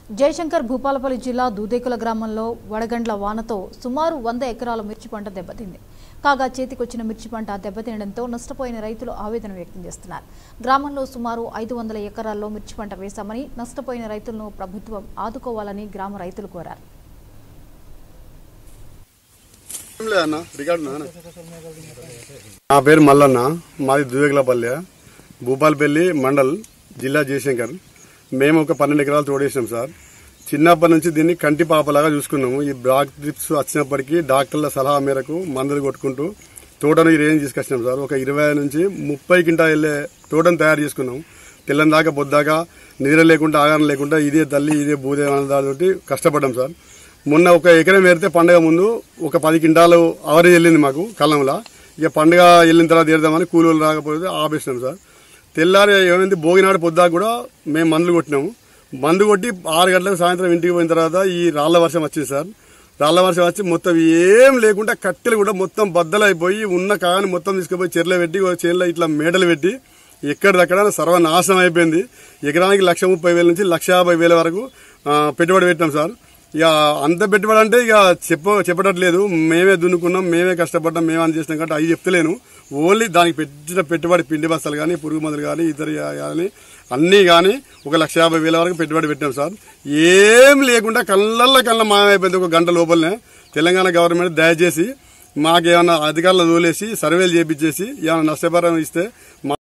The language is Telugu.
జయశంకర్ భూపాలపల్లి జిల్లా దూదేకుల గ్రామంలో వడగండ్ల వానతో సుమారు వంద ఎకరాల మిర్చి పంట దెబ్బతింది కాగా చేతికొచ్చిన మిర్చి పంట దెబ్బతినడంతో నష్టపోయిన రైతులు ఆవేదన వ్యక్తం చేస్తున్నారు గ్రామంలో సుమారు ఐదు వందల ఎకరాల్లో మిర్చి పంట వేశామని నష్టపోయిన రైతులను ప్రభుత్వం ఆదుకోవాలని గ్రామ రైతులు కోరారు ఏం లేదన్న రికార్డు నాన్న. నా పేరు మల్లన్న మాది దువేగలపల్లె భూపాలపల్లి మండల్ జిల్లా జయశంకర్ మేము ఒక పన్నెండు ఎకరాలు తోడేసినాం సార్ చిన్నప్పటి నుంచి దీన్ని కంటి పాపలాగా చూసుకున్నాము ఈ బ్లాక్ ట్రిప్స్ వచ్చినప్పటికీ డాక్టర్ల సలహా మేరకు మందులు కొట్టుకుంటూ తోటను ఈ రేంజ్ తీసుకొచ్చినాం సార్ ఒక ఇరవై నుంచి ముప్పై కింటా వెళ్ళే తోటను తయారు చేసుకున్నాం తెల్లం దాకా పొద్దాకా నిద్ర లేకుండా ఆగారం లేకుండా ఇదే తల్లి ఇదే బూదే దానితోటి కష్టపడ్డాం సార్ మొన్న ఒక ఎకరం ఏరితే పండగ ముందు ఒక పది కింటాలు అవరేజ్ వెళ్ళింది మాకు కళ్ళంలో ఇక పండుగ వెళ్ళిన తర్వాత ఏరుదామని కూలీలు రాకపోతే ఆపేసినాం సార్ తెల్లారి ఏమైంది భోగినాడు పొద్దాక కూడా మేము మందులు కొట్టినాము మందు కొట్టి ఆరు గంటలకు సాయంత్రం ఇంటికి పోయిన తర్వాత ఈ రాళ్ల వర్షం వచ్చింది సార్ రాళ్ల వర్షం వచ్చి మొత్తం ఏం లేకుండా కట్టెలు కూడా మొత్తం బద్దలైపోయి ఉన్న కాని మొత్తం తీసుకుపోయి చెర్ల పెట్టి చేనులో ఇట్లా మేడలు పెట్టి ఎక్కడిదక్కడ సర్వనాశనం అయిపోయింది ఎకరానికి లక్ష ముప్పై వేల నుంచి లక్ష యాభై వేల వరకు ఆ, పెట్టుబడి పెట్టాం సార్ ఇక అంత పెట్టుబడి అంటే ఇక చెప్ప చెప్పట్లేదు మేమే దున్నుకున్నాం మేమే కష్టపడ్డాం మేమే అని చేసినాం కాబట్టి అవి చెప్తలేను ఓన్లీ దానికి పెట్టిన పెట్టుబడి పిండి బస్తాలు కానీ పురుగు మందులు కానీ ఇతర కానీ అన్నీ కానీ ఒక లక్ష యాభై వేల వరకు పెట్టుబడి పెట్టాం సార్ ఏం లేకుండా కళ్ళల్లో కళ్ళ మాయమైపోయింది ఒక గంట లోపలనే తెలంగాణ గవర్నమెంట్ దయచేసి మాకేమైనా అధికారులు తోలేసి సర్వేలు చేపించేసి ఏమైనా నష్టపరం ఇస్తే మా